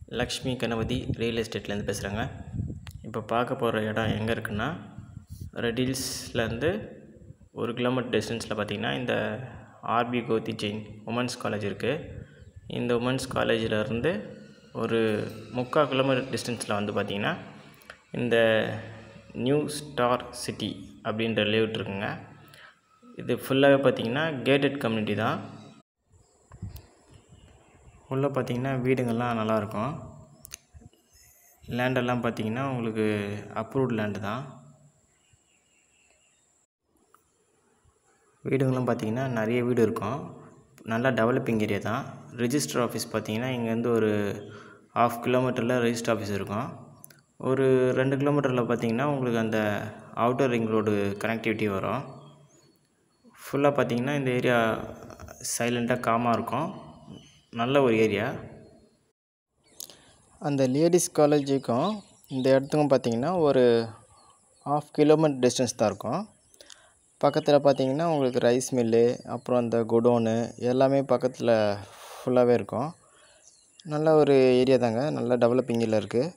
Lakshmi Ganapathi real எஸ்டேட்லேருந்து பேசுகிறேங்க இப்போ பார்க்க போகிற இடம் எங்கே இருக்குன்னா ரெடில்ஸ்லேருந்து ஒரு கிலோமீட்டர் டிஸ்டன்ஸில் பார்த்தீங்கன்னா இந்த RP Kothi Jain women's college இருக்குது இந்த உமன்ஸ் காலேஜிலேருந்து ஒரு முக்கால் கிலோமீட்டர் டிஸ்டன்ஸில் வந்து பார்த்திங்கன்னா இந்த நியூ ஸ்டார் சிட்டி அப்படின்ற லேஅவுட் இருக்குங்க இது ஃபுல்லாகவே பார்த்தீங்கன்னா கேட்டட் கம்யூனிட்டி தான் உள்ளே பார்த்தீங்கன்னா வீடுங்கள்லாம் நல்லாயிருக்கும் லேண்டெல்லாம் பார்த்தீங்கன்னா உங்களுக்கு அப்ரூவ்ட் லேண்டு தான் வீடுங்களும் பார்த்தீங்கன்னா நிறைய வீடு இருக்கும் நல்லா டெவலப்பிங் ஏரியா தான் ரிஜிஸ்டர் ஆஃபீஸ் பார்த்தீங்கன்னா இங்கேருந்து ஒரு ஆஃப் கிலோமீட்டரில் ரிஜிஸ்டர் ஆஃபீஸ் இருக்கும் ஒரு ரெண்டு கிலோமீட்டரில் பார்த்தீங்கன்னா உங்களுக்கு அந்த அவுட்டர் ரிங் ரோடு கனெக்டிவிட்டி வரும் ஃபுல்லாக பார்த்தீங்கன்னா இந்த ஏரியா சைலண்ட்டாக காமாக இருக்கும் நல்ல ஒரு ஏரியா அந்த லேடிஸ் காலேஜுக்கும் இந்த இடத்துக்கும் பார்த்தீங்கன்னா ஒரு ஆஃப் கிலோமீட்டர் டிஸ்டன்ஸ் தான் இருக்கும் பக்கத்தில் பார்த்தீங்கன்னா உங்களுக்கு ரைஸ் மில்லு அப்புறம் அந்த குடோனு எல்லாமே பக்கத்தில் ஃபுல்லாகவே இருக்கும் நல்ல ஒரு ஏரியா தாங்க நல்ல டெவலப்பிங்கில் இருக்குது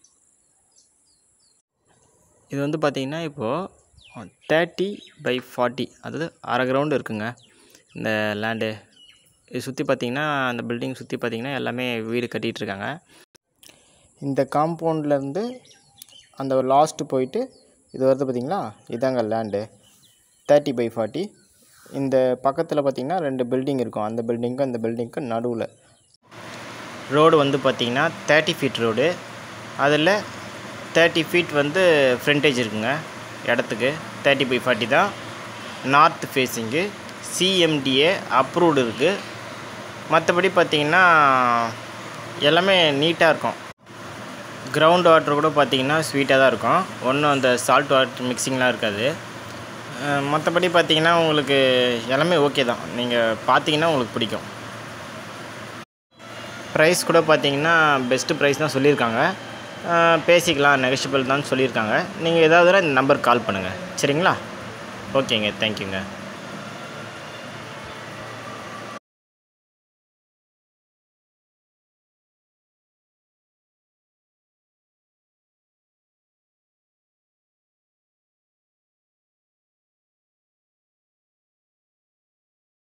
இது வந்து பார்த்திங்கன்னா இப்போது தேர்ட்டி பை ஃபார்ட்டி அதாவது அரை கிரவுண்டு இருக்குங்க இந்த லேண்டு இது சுற்றி பார்த்திங்கன்னா அந்த பில்டிங் சுற்றி பார்த்திங்கன்னா எல்லாமே வீடு கட்டிகிட்டு இருக்காங்க இந்த காம்பவுண்ட்லேருந்து அந்த லாஸ்ட்டு போயிட்டு இது வருது பார்த்தீங்களா இதாங்க லேண்டு தேர்ட்டி பை ஃபார்ட்டி இந்த பக்கத்தில் பார்த்தீங்கன்னா ரெண்டு பில்டிங் இருக்கும் அந்த பில்டிங்க்கும் அந்த பில்டிங்க்கும் நடுவில் ரோடு வந்து பார்த்திங்கன்னா தேர்ட்டி ஃபீட் ரோடு அதில் தேர்ட்டி ஃபீட் வந்து ஃப்ரண்டேஜ் இருக்குங்க இடத்துக்கு தேர்ட்டி பை ஃபார்ட்டி தான் நார்த் ஃபேஸிங்கு சிஎம்டிஏ அப்ரூவ்டு இருக்குது மற்றபடி பார்த்திங்கன்னா எல்லாமே நீட்டாக இருக்கும் கிரவுண்ட் வாட்டர் கூட பார்த்திங்கன்னா ஸ்வீட்டாக தான் இருக்கும் ஒன்றும் அந்த சால்ட் வாட்டர் மிக்சிங்லாம் இருக்காது மற்றபடி பார்த்திங்கன்னா உங்களுக்கு எல்லாமே ஓகே தான் நீங்கள் பார்த்தீங்கன்னா உங்களுக்கு பிடிக்கும் ப்ரைஸ் கூட பார்த்தீங்கன்னா பெஸ்ட்டு ப்ரைஸ் தான் சொல்லியிருக்காங்க பேசிக்கலாம் நெகஷியபிள் தான் சொல்லியிருக்காங்க நீங்கள் ஏதாவது இந்த நம்பர் கால் பண்ணுங்கள் சரிங்களா ஓகேங்க தேங்க்யூங்க